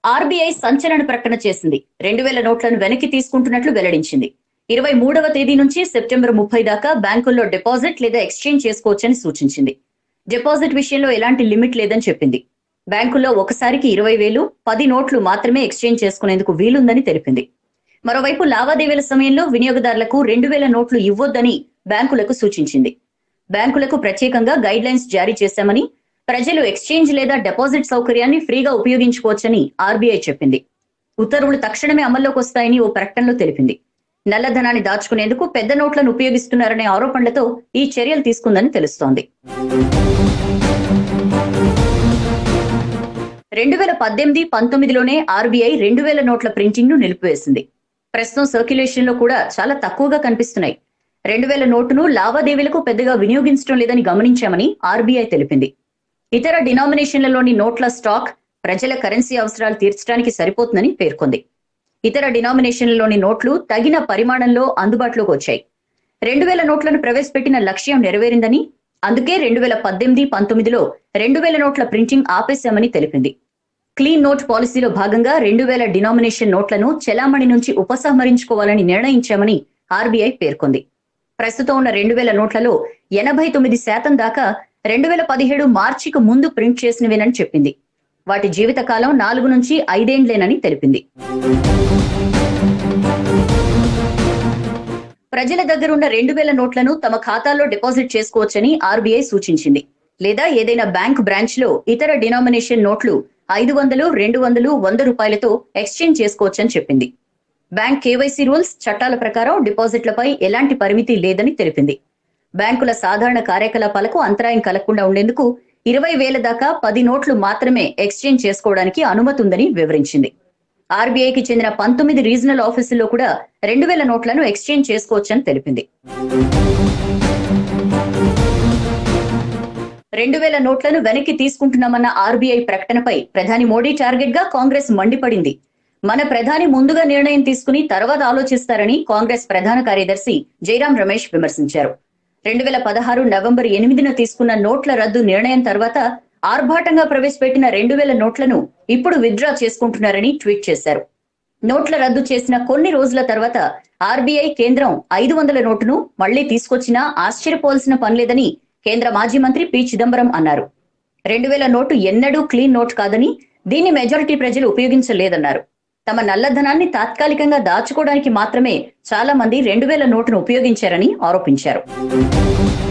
RBI సంచలన ప్రకటన చేసింది రెండు వేల నోట్లను వెనక్కి తీసుకుంటున్నట్లు వెల్లడించింది ఇరవై మూడవ తేదీ నుంచి సెప్టెంబర్ ముప్పై దాకా బ్యాంకుల్లో డిపాజిట్ లేదా ఎక్స్చేంజ్ చేసుకోవచ్చని సూచించింది డిపాజిట్ విషయంలో ఎలాంటి లిమిట్ లేదని చెప్పింది బ్యాంకుల్లో ఒకసారికి ఇరవై వేలు పది నోట్లు మాత్రమే ఎక్స్చేంజ్ చేసుకునేందుకు వీలుందని తెలిపింది మరోవైపు లావాదేవీల సమయంలో వినియోగదారులకు రెండు వేల నోట్లు ఇవ్వొద్దని బ్యాంకులకు సూచించింది బ్యాంకులకు ప్రత్యేకంగా గైడ్ లైన్స్ జారీ చేశామని ప్రజలు ఎక్స్చేంజ్ లేదా డిపాజిట్ సౌకర్యాన్ని ఫ్రీగా ఉపయోగించుకోవచ్చని ఆర్బీఐ చెప్పింది ఉత్తర్వులు తక్షణమే అమల్లోకి వస్తాయని ఓ ప్రకటనలో తెలిపింది నల్లధనాన్ని దాచుకునేందుకు పెద్ద నోట్లను ఉపయోగిస్తున్నారనే ఆరోపణలతో ఈ చర్యలు తీసుకుందని తెలుస్తోంది రెండు వేల పద్దెనిమిది పంతొమ్మిదిలోనే ఆర్బీఐ రెండు వేల నోట్ల ప్రింటింగ్ ను నిలిపివేసింది ప్రస్తుతం సర్క్యులేషన్ లో కూడా చాలా తక్కువగా కనిపిస్తున్నాయి రెండు వేల నోటును లావాదేవీలకు పెద్దగా వినియోగించడం లేదని గమనించామని ఆర్బీఐ తెలిపింది ఇతర డినామినేషన్లలోని నోట్ల స్టాక్ ప్రజల కరెన్సీ అవసరాలు తీర్చడానికి సరిపోతుందని పేర్కొంది ఇతర డినామినేషన్లలోని నోట్లు తగిన పరిమాణంలో అందుబాటులోకి వచ్చాయి రెండు వేల నోట్లను ప్రవేశపెట్టిన లక్ష్యం నెరవేరిందని అందుకే రెండు వేల పద్దెనిమిది పంతొమ్మిదిలో రెండు వేల నోట్ల ప్రింటింగ్ ఆపేశామని తెలిపింది క్లీన్ నోట్ పాలసీలో భాగంగా రెండు వేల డినామినేషన్ నోట్లను చెలామణి నుంచి ఉపసంహరించుకోవాలని నిర్ణయించామని ఆర్బీఐ పేర్కొంది ప్రస్తుతం ఉన్న రెండు వేల నోట్లలో ఎనభై తొమ్మిది శాతం దాకా రెండు వేల పదిహేడు మార్చికి ముందు ప్రింట్ చేసినవేనని చెప్పింది వాటి జీవితకాలం నాలుగు నుంచి ఐదేండ్లేనని తెలిపింది ప్రజల దగ్గరున్న రెండు వేల నోట్లను తమ ఖాతాల్లో డిపాజిట్ చేసుకోవచ్చని ఆర్బీఐ సూచించింది లేదా ఏదైనా బ్యాంక్ బ్రాంచ్ లో ఇతర డినామినేషన్ నోట్లు ఐదు వందలు రెండు వందలు వంద రూపాయలతో ఎక్స్చేంజ్ చేసుకోవచ్చని చెప్పింది బ్యాంక్ కేవైసీ రూల్స్ చట్టాల ప్రకారం డిపాజిట్లపై ఎలాంటి పరిమితి లేదని తెలిపింది బ్యాంకుల సాధారణ కార్యకలాపాలకు అంతరాయం కలగకుండా ఉండేందుకు ఇరవై వేల దాకా పది నోట్లు మాత్రమే ఎక్స్చేంజ్ చేసుకోవడానికి అనుమతి ఉందని వివరించింది ఆర్బీఐకి చెందిన పంతొమ్మిది రీజనల్ ఆఫీసుల్లో కూడా రెండు వేల నోట్లను ఎక్స్చేంజ్ చేసుకోవచ్చని తెలిపింది రెండు వేల నోట్లను వెనక్కి తీసుకుంటున్నామన్న ఆర్బీఐ ప్రకటనపై ప్రధాని మోడీ టార్గెట్ గా కాంగ్రెస్ మండిపడింది మన ప్రధాని ముందుగా నిర్ణయం తీసుకుని తర్వాత ఆలోచిస్తారని కాంగ్రెస్ ప్రధాన కార్యదర్శి జైరాం రమేష్ విమర్శించారు రెండు వేల పదహారు నవంబర్ ఎనిమిదిన తీసుకున్న నోట్ల రద్దు నిర్ణయం తర్వాత ఆర్భాటంగా ప్రవేశపెట్టిన రెండు వేల నోట్లను ఇప్పుడు విత్డ్రా చేసుకుంటున్నారని ట్వీట్ చేశారు నోట్ల రద్దు చేసిన కొన్ని రోజుల తర్వాత ఆర్బీఐ కేంద్రం ఐదు వందల నోటును మళ్లీ తీసుకొచ్చినా ఆశ్చర్యపోవాల్సిన పనిలేదని కేంద్ర మాజీ మంత్రి పి చిదంబరం అన్నారు రెండు వేల నోటు ఎన్నడూ క్లీన్ నోట్ కాదని దీన్ని మెజారిటీ ప్రజలు ఉపయోగించలేదన్నారు తమ నల్లధనాన్ని తాత్కాలికంగా దాచుకోవడానికి మాత్రమే చాలా మంది రెండు వేల నోటును ఉపయోగించారని ఆరోపించారు